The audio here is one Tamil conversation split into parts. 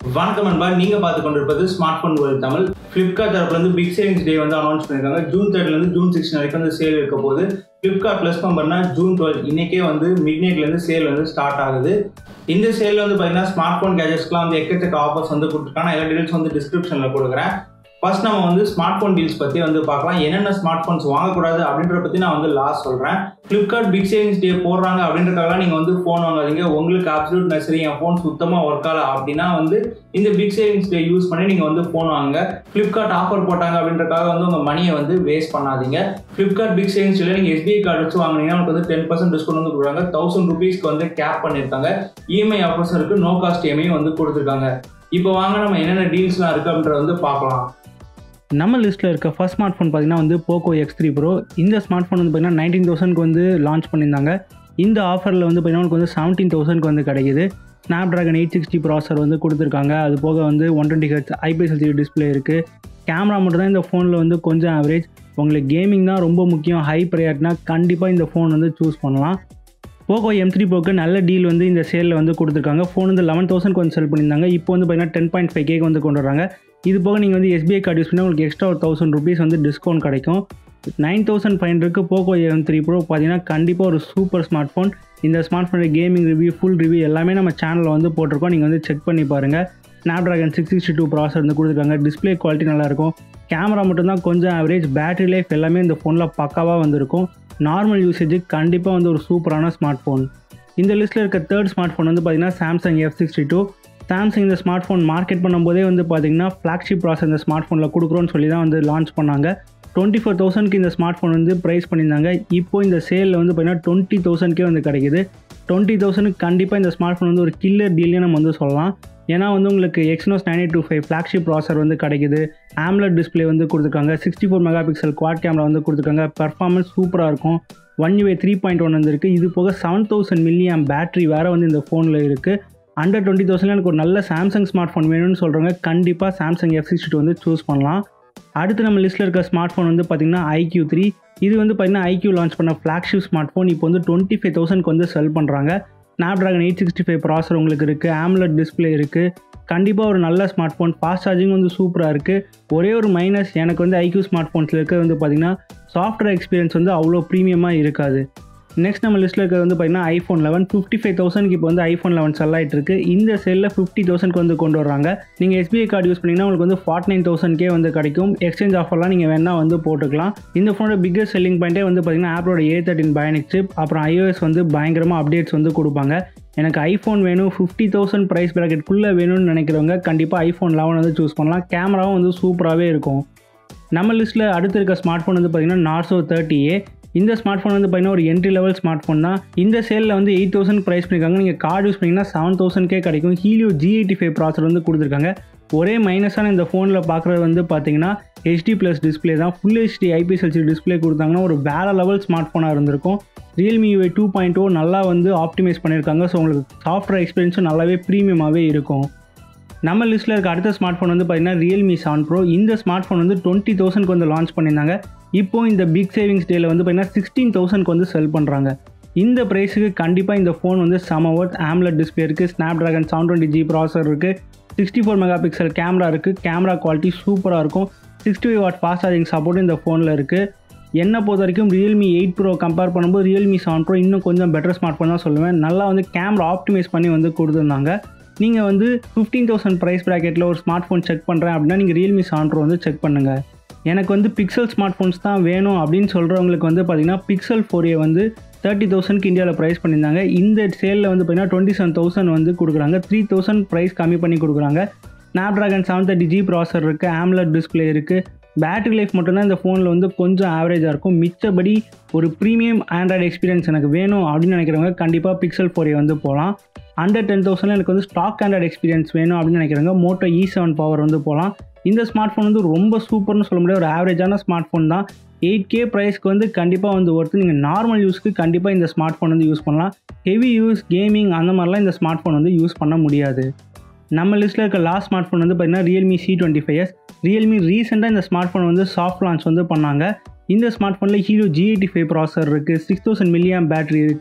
வணக்கம் நண்பா நீங்க பார்த்து கொண்டிருப்பது smart phone world Tamil Flipkart தரப்புல இருந்து பிக் சேவிங்ஸ் டே வந்து அனௌன்ஸ் பண்ணிருக்காங்க ஜூன் தேர்ட்ல இருந்து ஜூன் சிக்ஸ்டின் வரைக்கும் வந்து சேல் இருக்க போது ஃப்ளிப்கார்ட் ப்ளஸ் மெம்பர்னா ஜூன் டுவெல் இன்னைக்கே வந்து மிட் நைட்ல இருந்து சேல் வந்து ஸ்டார்ட் ஆகுது இந்த சேல்ல வந்து பாத்தீங்கன்னா ஸ்மார்ட் போன் கேஜெட்ஸ்க்குலாம் வந்து எக்கச்சக்க ஆஃபர்ஸ் வந்து கொடுத்துருக்காங்க எல்லா டீடைல்ஸ் வந்து டிஸ்கிரிப்ஷன்ல கொடுக்குறேன் ஃபர்ஸ்ட் நம்ம வந்து ஸ்மார்ட் ஃபோன் டீல்ஸ் பற்றி வந்து பார்க்கலாம் என்னென்ன ஸ்மார்ட் ஃபோன்ஸ் வாங்கக்கூடாது அப்படின்றத பற்றி நான் வந்து லாஸ்ட் சொல்கிறேன் ஃப்ளிப்கார்ட் பிக் சேவிங்ஸ் டே போடுறாங்க அப்படின்றதுக்காக நீங்கள் வந்து ஃபோன் வாங்காதீங்க உங்களுக்கு அப்சல்யூட் நெசரி என் ஃபோன் சுத்தமாக ஒர்க் ஆகல அப்படின்னா வந்து இந்த பிக் சேவிங்ஸ் டே யூஸ் பண்ணி நீங்கள் வந்து ஃபோன் வாங்குங்க ஃப்ளிப்கார்ட் ஆஃபர் போட்டாங்க அப்படின்றதுக்காக வந்து உங்கள் மணியை வந்து வேஸ்ட் பண்ணாதீங்க ஃப்ளிப்கார்ட் பிக் சேவிங்ஸ் டேல நீங்கள் எஸ்பிஐ கார்டு வச்சு வாங்கினீங்கன்னா உங்களுக்கு வந்து டென் பர்சன்ட் டிஸ்கவுண்ட் வந்து கொடுக்குறாங்க தௌசண்ட் ருபீஸ்க்கு வந்து கேப் பண்ணியிருக்காங்க இஎம்ஐ ஆஃபர்ஸ் இருக்குது நோ காஸ்ட் இஎம்ஐ வந்து கொடுத்துருக்காங்க இப்போ வாங்க நம்ம என்னென்ன டீல்ஸ்லாம் இருக்குது அப்படின்றத வந்து பார்க்கலாம் நம்ம லிஸ்ட்டில் இருக்க ஃபர்ஸ்ட் ஸ்மார்ட் ஃபோன் பார்த்தீங்கன்னா வந்து போக்கோ எக்ஸ் த்ரீ ப்ரோ இந்த ஸ்மார்ட் ஃபோன் வந்து பார்த்தீங்கன்னா நைன்டீன் தௌசண்ட்க்கு வந்து லான்ச் பண்ணியிருந்தாங்க இந்த ஆஃபரில் வந்து பார்த்தீங்கன்னா உங்களுக்கு வந்து செவன்டீன் தௌசண்ட்க்கு வந்து கிடைக்குது ஸ்னாப் ட்ராகன் எயிட் சிக்ஸ்டி ப்ராசர் வந்து கொடுத்துருக்காங்க அது போக வந்து one twenty hertz IPS LCD display இருக்குது கேமரா மட்டும் தான் இந்த ஃபோனில் வந்து கொஞ்சம் ஆவரேஜ் உங்களுக்கு கேமிங் தான் ரொம்ப முக்கியம் ஹை ப்ரையாரிட்டினா கண்டிப்பாக இந்த ஃபோன் வந்து சூஸ் பண்ணலாம் போகோ எம் த்ரீ ப்ரோக்கு நல்ல டீல் வந்து இந்த சேலில் வந்து கொடுத்துருக்காங்க ஃபோன் வந்து லெவன் தௌசண்ட் கொஞ்சம் செல் பண்ணியிருந்தாங்க இப்போ வந்து பார்த்தீங்கன்னா டென் பாயிண்ட் ஃபைவ் கேக்கு வந்து கொண்டு வராங்க இது போக நீங்கள் வந்து எஸ்பிஐ கார்டு யூஸ் பண்ணால் உங்களுக்கு எக்ஸ்ட்ரா ஒரு தௌசண்ட் ருபீஸ் வந்து டிஸ்கவுண்ட் கிடைக்கும் நைன் தௌசண்ட் ஃபைவ் ஹண்ட்ரட்க்கு போகோ எம் த்ரீ ப்ரோ பார்த்தீங்கன்னா கண்டிப்பாக ஒரு சூப்பர் ஸ்மார்ட் ஃபோன் இந்த ஸ்மார்ட் ஃபோனோட கேமிங் ரிவ்யூ ஃபுல் ரிவ்யூ எல்லாமே நம்ம சேனலில் வந்து போட்டிருக்கோம் நீங்கள் வந்து செக் பண்ணி பாருங்கள் Snapdragon six sixty two processor வந்து கொடுத்துருக்காங்க டிஸ்பிளே குவாலிட்டி நல்லாயிருக்கும் கேமரா மட்டும்தான் கொஞ்சம் ஆவரேஜ் பேட்டரி லைஃப் எல்லாமே இந்த ஃபோனில் பக்காவாக வந்திருக்கும் நார்மல் யூசேஜுக்கு கண்டிப்பாக வந்து ஒரு சூப்பரான ஸ்மார்ட் ஃபோன் இந்த லிஸ்ட்டில் இருக்க தேர்ட் ஸ்மார்ட் ஃபோன் வந்து பார்த்தீங்கன்னா Samsung F sixty two Samsung இந்த ஸ்மார்ட் ஃபோன் மார்க்கெட் பண்ணும்போதே வந்து பார்த்தீங்கன்னா ஃப்ளாக்ஷிப் ப்ராசஸ் இந்த ஸ்மார்ட் ஃபோனில் கொடுக்குறோன்னு சொல்லி தான் வந்து லான்ச் பண்ணாங்க டுவெண்ட்டி ஃபோர் தௌசண்ட்க்கு இந்த ஸ்மார்ட் ஃபோன் வந்து ப்ரைஸ் பண்ணியிருந்தாங்க இப்போ இந்த சேலில் வந்து பார்த்தீங்கன்னா டுவெண்ட்டி தௌசண்ட்கே வந்து கிடைக்குது டுவெண்ட்டி தௌசண்ட்க்கு கண்டிப்பாக இந்த ஸ்மார்ட் ஃபோன் வந்து ஒரு கில்லர் டீல்னே நம்ம வந்து சொல்லலாம் ஏன்னா வந்து உங்களுக்கு Exynos nine eight two five flagship processor வந்து கிடைக்குது ஆம்லெட் டிஸ்பிளே வந்து கொடுத்துருக்காங்க sixty four mega pixel quad camera வந்து கொடுத்துருக்காங்க பர்ஃபார்மன்ஸ் சூப்பராக இருக்கும் one UI three point one வந்துருக்கு இது போக செவன் தௌசண்ட் மில்லியம் பேட்டரி வேறு வந்து இந்த ஃபோனில் இருக்குது அண்டர் டுவெண்ட்டி தௌசண்ட் எனக்கு ஒரு நல்ல சாம்சங் ஸ்மார்ட் ஃபோன் வேணும்னு சொல்கிறவங்க கண்டிப்பாக சாம்சங் எஃப் சிக்ஸ்டி வந்து சூஸ் பண்ணலாம் அடுத்து நம்ம லிஸ்ட்டில் இருக்க ஸ்மார்ட் ஃபோன் வந்து பார்த்திங்கன்னா ஐக்யூ த்ரீ இது வந்து பார்த்திங்கன்னா ஐக்யூ லான்ச் பண்ண ஃப்ளாக்ஷிப் ஸ்மார்ட் ஃபோன் இப்போ வந்து டுவெண்ட்டி ஃபைவ் தௌசண்ட்க்கு வந்து செல் பண்ணுறாங்க Snapdragon eight sixty five processor உங்களுக்கு இருக்குது ஆம்லெட் டிஸ்பிளே இருக்குது கண்டிப்பாக ஒரு நல்ல ஸ்மார்ட் ஃபோன் ஃபாஸ்ட் சார்ஜிங் வந்து சூப்பராக இருக்குது ஒரே ஒரு மைனஸ் எனக்கு வந்து ஐக்யூ ஸ்மார்ட் ஃபோன்ஸில் இருக்கிறது வந்து பார்த்திங்கன்னா சாஃப்ட்வேர் எக்ஸ்பீரியன்ஸ் வந்து அவ்வளோ ப்ரீமியமாக இருக்காது நெக்ஸ்ட் நம்ம லிஸ்ட்டில் இருக்கிறது வந்து பார்த்தீங்கன்னா ஐஃபோன் லெவன் ஃபிஃப்டி ஃபைவ் தௌசண்ட்க்கு இப்போ வந்து ஐஃபோன் லெவன் செல் ஆகிட்டு இருக்கு இந்த செல்லில் ஃபிஃப்டி தௌசண்ட்க்கு வந்து கொண்டு வராங்க நீங்கள் எஸ்பிஐ கார்டு யூஸ் பண்ணிங்கன்னா உங்களுக்கு வந்து ஃபார்ட்டி நைன் தௌசண்ட்கே வந்து கிடைக்கும் எக்ஸ்சேஞ்ச் ஆஃபர்லாம் நீங்கள் வேணால் வந்து போட்டுக்கலாம் இந்த ஃபோனோட பிக்கஸ்ட் செல்லிங் பாயிண்ட்டே வந்து பார்த்தீங்கன்னா ஆப்போட ஏ தேர்ட்டின் பயனிக் சிப் அப்புறம் ஐஓஎஸ் வந்து பயங்கரமாக அப்டேட்ஸ் வந்து கொடுப்பாங்க எனக்கு ஐஃபோன் வேணும் ஃபிஃப்டி தௌசண்ட் ப்ரைஸ் ப்ராக்கெட்குள்ளே வேணும்னு நினைக்கிறவங்க கண்டிப்பாக ஐஃபோன் லெவன் வந்து சூஸ் பண்ணலாம் கேமராவும் வந்து சூப்பராகவே இருக்கும் நம்ம லிஸ்ட்டில் அடுத்து இருக்க ஸ்மார்ட் ஃபோன் வந்து பார்த்தீங்கன்னா நார்சோ தேர்ட்டி ஏ இந்த ஸ்மார்ட் ஃபோன் வந்து பார்த்தீங்கன்னா ஒரு என்ட்ரி லெவல் ஸ்மார்ட் ஃபோன் தான் இந்த சேலில் வந்து எயிட் தௌசண்ட் ப்ரைஸ் பண்ணியிருக்காங்க நீங்கள் கார்டு யூஸ் பண்ணிங்கன்னா செவன் தௌசண்ட்கே கிடைக்கும் ஹீலியோ ஜி எயிட்டி ஃபைவ் ப்ராசர் வந்து கொடுத்துருக்காங்க ஒரே மைனஸான இந்த ஃபோனில் பார்க்குறது வந்து பார்த்தீங்கன்னா ஹெச்டி ப்ளஸ் டிஸ்பிளே தான் full HD IPS LCD display கொடுத்தாங்கன்னா ஒரு வேறு லெவல் ஸ்மார்ட் ஃபோனாக இருந்திருக்கும் Realme UI two point oh நல்லா வந்து ஆப்டிமைஸ் பண்ணியிருக்காங்க ஸோ உங்களுக்கு சாஃப்ட்வேர் எக்ஸ்பீரியன்ஸும் நல்லாவே ப்ரீமியமாகவே இருக்கும் நம்ம லிஸ்ட்டில் இருக்க அடுத்த ஸ்மார்ட் ஃபோன் வந்து பார்த்தீங்கன்னா ரியல்மி செவன் ப்ரோ இந்த ஸ்மார்ட் ஃபோன் வந்து டுவெண்ட்டி தௌசண்ட்க்கு வந்து லான்ச் பண்ணியிருந்தாங்க இப்போ இந்த பிக் சேவிங்ஸ் டேல வந்து பார்த்தீங்கன்னா சிக்ஸ்டீன் தௌசண்ட்க்கு வந்து செல் பண்ணுறாங்க இந்த ப்ரைஸுக்கு கண்டிப்பாக இந்த ஃபோன் வந்து செம ஒர்த் ஆம்லெட் டிஸ்பிளே இருக்குது Snapdragon seven twenty G processor இருக்குது sixty four mega pixel camera இருக்குது கேமரா குவாலிட்டி சூப்பராக இருக்கும் sixty five watt fast charging support இந்த ஃபோனில் இருக்குது என்னை பொறுத்த வரைக்கும் ரியல்மி எயிட் ப்ரோ கம்பேர் பண்ணும்போது ரியல்மி செவன் ப்ரோ இன்னும் கொஞ்சம் பெட்டர் ஸ்மார்ட் ஃபோன் தான் சொல்லுவேன் நல்லா வந்து கேமரா ஆப்டிமைஸ் பண்ணி வந்து கொடுத்துருந்தாங்க நீங்கள் வந்து ஃபிஃப்டீன் தௌசண்ட் ப்ரைஸ் ப்ராக்கெட்டில் ஒரு ஸ்மார்ட் ஃபோன் செக் பண்ணுறேன் அப்படின்னா நீங்கள் ரியல்மி செவன் ப்ரோ வந்து செக் பண்ணுங்கள் எனக்கு வந்து பிக்சல் ஸ்மார்ட் ஃபோன்ஸ் தான் வேணும் அப்படின்னு சொல்கிறவங்களுக்கு வந்து பார்த்தீங்கன்னா பிக்சல் ஃபோர் ஏ வந்து தேர்ட்டி தௌசண்ட்க்கு இந்தியாவில் ப்ரைஸ் பண்ணியிருந்தாங்க இந்த சேலில் வந்து பார்த்தீங்கன்னா டுவெண்ட்டி செவன் தௌசண்ட் வந்து கொடுக்குறாங்க த்ரீ தௌசண்ட் ப்ரைஸ் கம்மி பண்ணி கொடுக்குறாங்க Snapdragon seven thirty G processor இருக்குது ஆம்லெட் டிஸ்பிளே இருக்குது பேட்டரி லைஃப் மட்டும்தான் இந்த ஃபோனில் வந்து கொஞ்சம் ஆவரேஜாக இருக்கும் மிச்சபடி ஒரு ப்ரீமியம் ஆண்ட்ராய்டு எக்ஸ்பீரியன்ஸ் எனக்கு வேணும் அப்படின்னு நினைக்கிறவங்க கண்டிப்பாக பிக்சல் ஃபோர் ஏ வந்து போகலாம் அண்டர் டென் தௌசண்ட்ல எனக்கு வந்து ஸ்டாக் ஆண்ட்ராய்டு எக்ஸ்பீரியன்ஸ் வேணும் அப்படின்னு நினைக்கிறவங்க மோட்டோ இ செவன் பவர் வந்து போகலாம் இந்த ஸ்மார்ட் ஃபோன் வந்து ரொம்ப சூப்பர்னு சொல்ல முடியாது ஒரு ஆவரேஜான ஸ்மார்ட் ஃபோன் தான் எயிட் கே ப்ரைஸ்க்கு வந்து கண்டிப்பாக வந்து ஒருத்தர் நீங்கள் நார்மல் யூஸ்க்கு கண்டிப்பாக இந்த ஸ்மார்ட் ஃபோன் வந்து யூஸ் பண்ணலாம் ஹெவி யூஸ் கேமிங் அந்த மாதிரிலாம் இந்த ஸ்மார்ட் ஃபோன் வந்து யூஸ் பண்ண முடியாது நம்ம லிஸ்ட்டில் இருக்க லாஸ்ட் ஸ்மார்ட் ஃபோன் வந்து பார்த்தீங்கன்னா Realme C twenty five S Realme ரீசெண்டாக இந்த ஸ்மார்ட் ஃபோன் வந்து சாஃப்ட் லான்ச் வந்து பண்ணாங்க இந்த ஸ்மார்ட் ஃபோனில் ஹீரோ ஜி எயிட்டி ஃபைவ் ப்ராசர் இருக்குது சிக்ஸ் தௌசண்ட் மில்லியம் பேட்டரி இருக்குது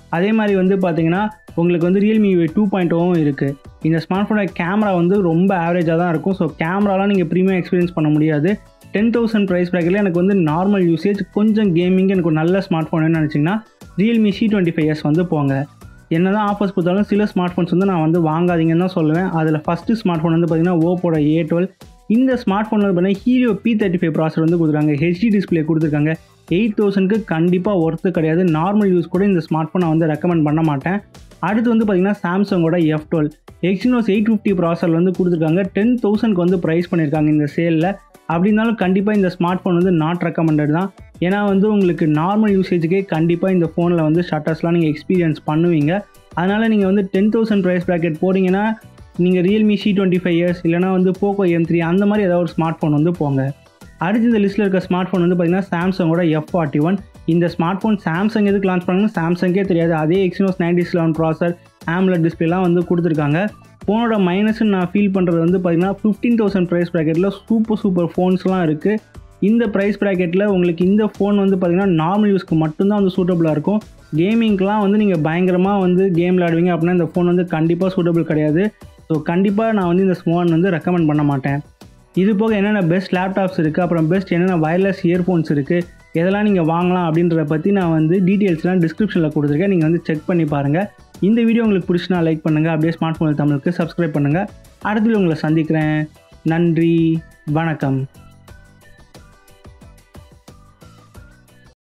அதே மாதிரி வந்து பார்த்தீங்கன்னா உங்களுக்கு வந்து ரியல்மி டூ பாயிண்ட் ஓவும் இருக்குது இந்த ஸ்மார்ட் ஃபோனோட கேமரா வந்து ரொம்ப ஆவரேஜாக தான் இருக்கும் ஸோ கேமராலாம் நீங்கள் ப்ரீமியம் எக்ஸ்பீரியன்ஸ் பண்ண முடியாது டென் தௌசண்ட் ப்ரைஸ் ப்ராக்கெட்டில் எனக்கு வந்து நார்மல் யூசேஜ் கொஞ்சம் கேமிங் எனக்கு ஒரு நல்ல ஸ்மார்ட் ஃபோன் நினச்சிங்கன்னா Realme C twenty five S வந்து போங்க என்ன தான் ஆஃபர்ஸ் கொடுத்தாலும் சில ஸ்மார்ட் ஃபோன்ஸ் வந்து நான் வந்து வாங்காதீங்கன்னு தான் சொல்லுவேன் அதில் ஃபஸ்ட்டு ஸ்மார்ட் ஃபோன் வந்து பார்த்தீங்கன்னா ஓப்போட ஏ டுவெல் இந்த ஸ்மார்ட் ஃபோனில் வந்து பார்த்தீங்கன்னா ஹீலியோ பி தேர்ட்டி ஃபைவ் ப்ராசர் வந்து கொடுத்துருக்காங்க ஹெச்டி டிஸ்பிளே கொடுத்துருக்காங்க எயிட் தௌசண்ட்க்கு கண்டிப்பாக ஒர்த்து கிடையாது நார்மல் யூஸ் கூட இந்த ஸ்மார்ட் ஃபோன் நான் வந்து ரெக்கமெண்ட் பண்ண மாட்டேன் அடுத்து வந்து பார்த்தீங்கன்னா சாம்சங்கோட F twelve Exynos eight fifty processor வந்து கொடுத்துருக்காங்க டென் தௌசண்ட்க்கு வந்து ப்ரைஸ் பண்ணியிருக்காங்க இந்த சேலில் அப்படி இருந்தாலும் கண்டிப்பாக இந்த ஸ்மார்ட் ஃபோன் வந்து நாட் ரெக்கமெண்டட் தான் ஏன்னா வந்து உங்களுக்கு நார்மல் யூசேஜுக்கே கண்டிப்பாக இந்த ஃபோனில் வந்து ஷட்டர்ஸ்லாம் நீங்கள் எக்ஸ்பீரியன்ஸ் பண்ணுவீங்க அதனால் நீங்கள் வந்து டென் தௌசண்ட் ப்ரைஸ் ப்ராக்கெட் போட்டிங்கன்னா நீங்கள் Realme C twenty five years இல்லைனா வந்து போக்கோ எம் த்ரீ அந்த மாதிரி ஏதாவது ஒரு ஸ்மார்ட் ஃபோன் வந்து போங்க அடுத்து இந்த லிஸ்ட்டில் இருக்க ஸ்மார்ட் ஃபோன் வந்து பார்த்தீங்கன்னா சாம்சங்கோட எஃப் ஃபார்ட்டி ஒன் இந்த ஸ்மார்ட் ஃபோன் சாம்சங் எதுக்கு லான்ச் பண்ணாங்கன்னு சாம்சங்கே தெரியாது அதே Exynos ninety eleven processor AMOLED டிஸ்பிளேலாம் வந்து கொடுத்துருக்காங்க ஃபோனோட மைனஸ்ன்னு நான் ஃபீல் பண்ணுறது வந்து பார்த்தீங்கன்னா ஃபிஃப்டீன் தௌசண்ட் ப்ரைஸ் ப்ராக்கெட்டில் சூப்பர் சூப்பர் ஃபோன்ஸ்லாம் இருக்குது இந்த ப்ரைஸ் ப்ராக்கெட்டில் உங்களுக்கு இந்த ஃபோன் வந்து பார்த்தீங்கன்னா நார்மல் யூஸ்க்கு மட்டும்தான் வந்து சூட்டபுளாக இருக்கும் கேமிங்க்கெலாம் வந்து நீங்கள் பயங்கரமாக வந்து கேம் விளாடுவீங்க அப்படின்னா இந்த ஃபோன் வந்து கண்டிப்பாக சூட்டபுள் கிடையாது ஸோ கண்டிப்பாக நான் வந்து இந்த ஃபோன் வந்து ரெக்கமெண்ட் பண்ண மாட்டேன் இது போக என்னென்ன பெஸ்ட் லேப்டாப்ஸ் இருக்குது அப்புறம் பெஸ்ட் என்னென்ன வயர்லெஸ் இயர்ஃபோன்ஸ் இருக்குது எதெல்லாம் நீங்கள் வாங்கலாம் அப்படின்றத பற்றி நான் வந்து டீட்டெயில்ஸ்லாம் டிஸ்கிரிப்ஷனில் கொடுத்துருக்கேன் நீங்கள் வந்து செக் பண்ணி பாருங்கள் இந்த வீடியோ உங்களுக்கு பிடிச்சினா லைக் பண்ணுங்கள் அப்படியே ஸ்மார்ட் ஃபோன் தமிழுக்கு சப்ஸ்கிரைப் பண்ணுங்கள் அடுத்த உங்களை சந்திக்கிறேன் நன்றி வணக்கம்